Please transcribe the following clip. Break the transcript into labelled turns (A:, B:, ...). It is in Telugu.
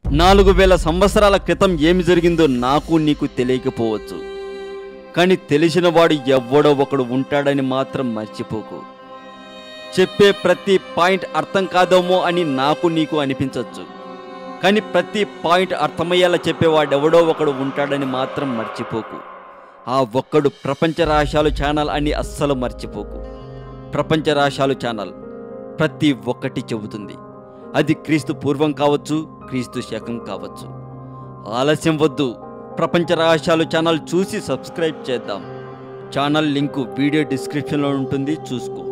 A: నాలుగు వేల సంవత్సరాల క్రితం ఏమి జరిగిందో నాకు నీకు తెలియకపోవచ్చు కానీ తెలిసినవాడు ఎవ్వడో ఒకడు ఉంటాడని మాత్రం మర్చిపోకు చెప్పే ప్రతి పాయింట్ అర్థం కాదేమో అని నాకు నీకు అనిపించవచ్చు కానీ ప్రతి పాయింట్ అర్థమయ్యేలా చెప్పేవాడెవడో ఒకడు ఉంటాడని మాత్రం మర్చిపోకు ఆ ఒక్కడు ప్రపంచ రహస్యాలు ఛానల్ అని అస్సలు మర్చిపోకు ప్రపంచ రహస్యాలు ఛానల్ ప్రతి ఒక్కటి చెబుతుంది అది క్రీస్తు పూర్వం కావచ్చు క్రీస్తు శకం కావచ్చు ఆలస్యం వద్దు ప్రపంచ రహస్యాలు ఛానల్ చూసి సబ్స్క్రైబ్ చేద్దాం ఛానల్ లింకు వీడియో డిస్క్రిప్షన్లో ఉంటుంది చూసుకో